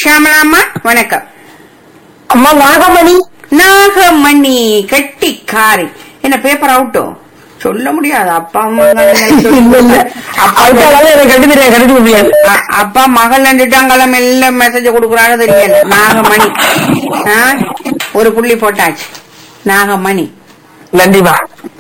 ஷியாமலாம்மா வணக்கம் அம்மா நாகமணி நாகமணி கெட்டிக்காரி என்ன பேப்பர் அவுட்டோ சொல்ல முடியாது அப்பா அம்மா இல்ல இல்ல அதுக்காக எனக்கு கண்டுபிடிக்க கண்டுபிடிக்க முடியாது அ- அப்பா மகள் நண்டுட்டாங்களம் எல்லாம் மெசேஜ் கொடுக்குறாங்க தெரியல நாகமணி ஆ? ஒரு புள்ளி போட்டாச்சு நாகமணி நன்றிமா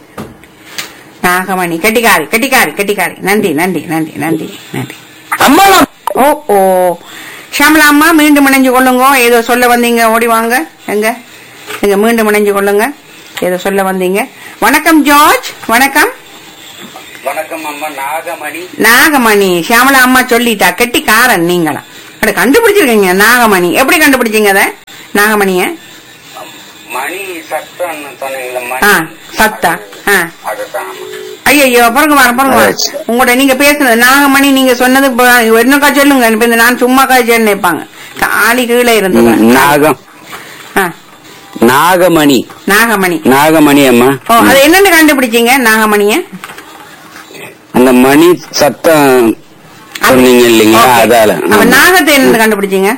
நாகமணி கெட்டிக்காரி கெட்டிக்காரி கெட்டிக்காரி நன்றி நன்றி நன்றி நன்றி நன்றி அம்மா நான் ஓ ஓ ஷாமலா அம்மா மீண்டும் இணைஞ்சு கொள்ளுங்க ஏதோ சொல்ல வந்தீங்க ஓடி வாங்க எங்க எங்க மீண்டும் இணைஞ்சு கொள்ளுங்க ஏதோ சொல்ல வந்தீங்க வணக்கம் ஜார்ஜ் வணக்கம் வணக்கம் அம்மா நாகமணி நாகமணி ஷியாமலா அம்மா சொல்லிட்டா கெட்டிக்காரன் நீங்களா அட கண்டுபிடிச்சிருக்கீங்க நாகமணி எப்படி கண்டுபிடிச்சீங்க அத நாகமணிய மணி சத்தம் சொன்னீங்களா ஆ மணி சத்தா ஆ அதுதான் அம்மா. ஐயோ பிறகு வர பிறகு வர உங்களோட நீங்க பேசுனது நாகமணி நீங்க சொன்னது இப்ப என்னக்கா சொல்லுங்க இப்ப இந்த நான் சும்மா காய்ச்சி நினைப்பாங்க காலி கீழே இருந்தது நாகம் ஆ, நாகமணி நாகமணி நாகமணி அம்மா ஓ அது என்னன்னு கண்டுபிடிச்சீங்க நாகமணிய அந்த மணி சத்தம் சொன்னீங்க இல்லைங்களா Okay. அதால அப்ப நாகத்தை என்னன்னு கண்டுபிடிச்சீங்க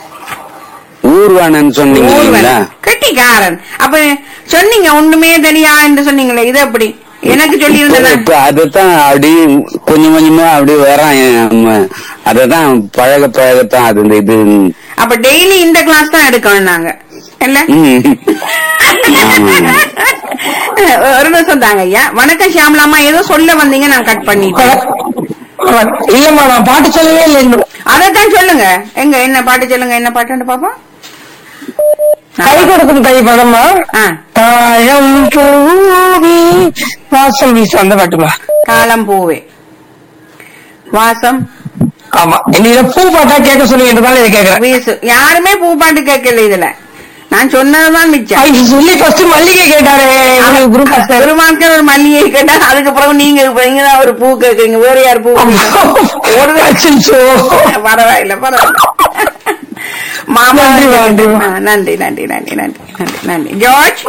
ஊர்வானன் சொன்னீங்க இல்லைங்களா கெட்டிக்காரன் அப்ப சொன்னீங்க ஒண்ணுமே தெரியா என்று சொன்னீங்களே இது எப்படி எனக்கு சொல்லி இப்ப அதத்தான் அப்படி கொஞ்சம் கொஞ்சமா அப்படி வரான் அததான் பழக பழகத்தான் அது இந்த இது அப்ப டெய்லி இந்த கிளாஸ் தான் எடுக்கணும் நாங்க இல்ல ம். ஆமா. ஒரு நிமிஷம் தாங்க ஐயா வணக்கம் ஷியாமலாமா ஏதோ சொல்ல வந்தீங்க நான் கட் பண்ணிட்டேன் இல்லம்மா நான் பாட்டு சொல்லவே இல்லை இன்னும். அதைத்தான் சொல்லுங்க எங்க என்ன பாட்டு சொல்லுங்க என்ன பாட்டுன்னு பாப்போம் கை கொடுக்கும் கை பதம்மா ஆ, தாழம் பூவி வாசம் வீசும் அந்த பாட்டுமா காலம் பூவே வாசம் ஆமா இன்னைக்கு பூ பாட்டா கேட்க சொல்லுங்கன்றதால இதை கேக்குறேன் வீசு யாருமே பூ பாட்டு கேட்கல இதுல நான் சொன்னதுதான் மிச்சம் ஐ, சொல்லி ஃபர்ஸ்ட் மல்லிகை கேட்டாரு எனக்கு குரு பாஸ்டர். ஒரு மாசம் ஒரு மல்லிகை கேட்டா அதுக்கு பிறகு நீங்க நீங்க தான் ஒரு பூ கேக்குறீங்க வேற யார் பூ ஒரு அச்சச்சோ. பரவாயில்ல பரவாயில்ல மாமா நன்றி, நன்றி. ஆ, நன்றி நன்றி நன்றி நன்றி நன்றி நன்றி ஜார்ஜ்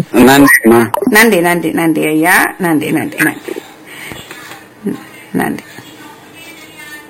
நன்றிம்மா நன்றி நன்றி நன்றி ஐயா நன்றி நன்றி நன்றி ம், நன்றி